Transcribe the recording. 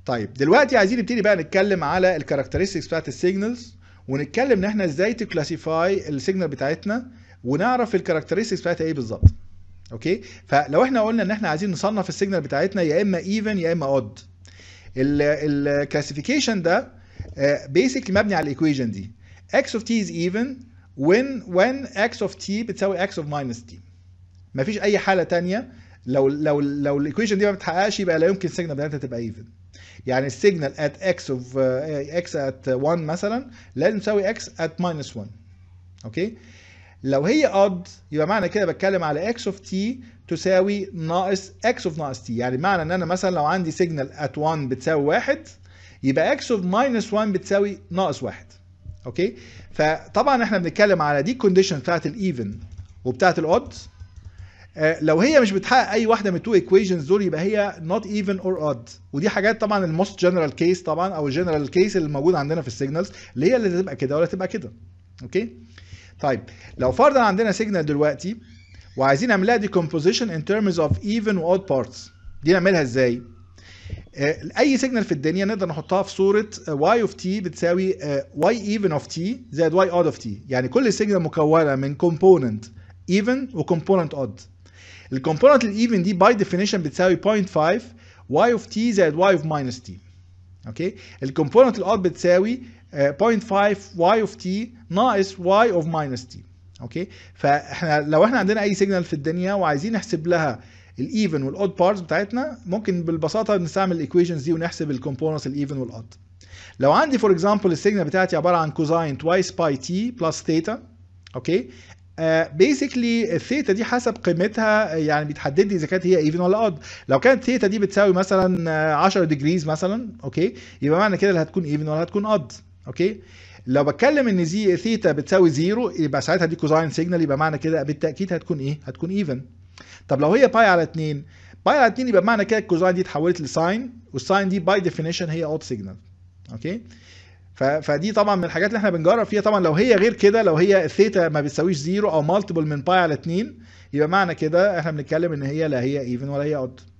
طيب دلوقتي عايزين نبتدي بقى نتكلم على الكاركترستكس بتاعت السيجنالز ونتكلم ان احنا ازاي تكلاسيفاي السيجنال بتاعتنا ونعرف الكاركترستكس بتاعتها ايه بالظبط اوكي فلو احنا قلنا ان احنا عايزين نصنف السيجنال بتاعتنا يا اما ايفن يا اما اود الكلاسيفيكيشن ده بيسكلي مبني على الايكويشن دي x of t is even when when x of t بتساوي x of minus t مفيش اي حاله تانية لو لو لو الايكويشن دي ما بتحققش يبقى لا يمكن السيجنال بتاعتها تبقى ايفن يعني السيجنال at x of uh, x at 1 مثلا لازم تساوي x at minus 1 اوكي لو هي odd يبقى معنى كده بتكلم على x of t تساوي ناقص x of ناقص t يعني معنى ان انا مثلا لو عندي سيجنال at 1 بتساوي 1 يبقى x of minus 1 بتساوي ناقص 1 اوكي فطبعا احنا بنتكلم على دي كونديشن بتاعت الايفن وبتاعت الاود لو هي مش بتحقق اي واحده من التو ايكويشنز دول يبقى هي not even or odd ودي حاجات طبعا الموست جنرال كيس طبعا او الجنرال كيس اللي موجود عندنا في السيجنالز اللي هي اللي تبقى كده ولا تبقى كده اوكي طيب لو فرضا عندنا سيجنال دلوقتي وعايزين نعملها decomposition in terms of even و odd parts دي نعملها ازاي اي سيجنال في الدنيا نقدر نحطها في صوره y of t بتساوي y even of t زائد y odd of t يعني كل سيجنال مكونه من component even و component odd الكومبوننت الايفن دي باي ديفينيشن بتساوي 0.5 y of t زائد y of minus t اوكي الكومبوننت الاود بتساوي 0.5 y of t ناقص y of minus t اوكي فاحنا لو احنا عندنا اي سيجنال في الدنيا وعايزين نحسب لها الايفن والاود بارتس بتاعتنا ممكن بالبساطه نستعمل الايكويشنز دي ونحسب الكومبوننتس الايفن والاود لو عندي فور اكزامبل السيجنال بتاعتي عباره عن كوزاين توايس باي تي بلس ثيتا اوكي بيسكلي uh, الثيتا دي حسب قيمتها يعني بيتحدد لي اذا كانت هي ايفن ولا اود لو كانت ثيتا دي بتساوي مثلا 10 ديجريز مثلا اوكي يبقى معنى كده اللي هتكون ايفن ولا هتكون اود اوكي لو بتكلم ان زي ثيتا بتساوي زيرو يبقى ساعتها دي كوزاين سيجنال يبقى معنى كده بالتاكيد هتكون ايه هتكون ايفن طب لو هي باي على 2 باي على 2 يبقى معنى كده الكوزاين دي اتحولت لساين والساين دي باي ديفينيشن هي اود سيجنال اوكي فدي طبعا من الحاجات اللي احنا بنجرب فيها طبعا لو هي غير كده لو هي الثيتا ما بتساويش زيرو او مالتيبل من باي على 2 يبقى معنى كده احنا بنتكلم ان هي لا هي ايفن ولا هي اود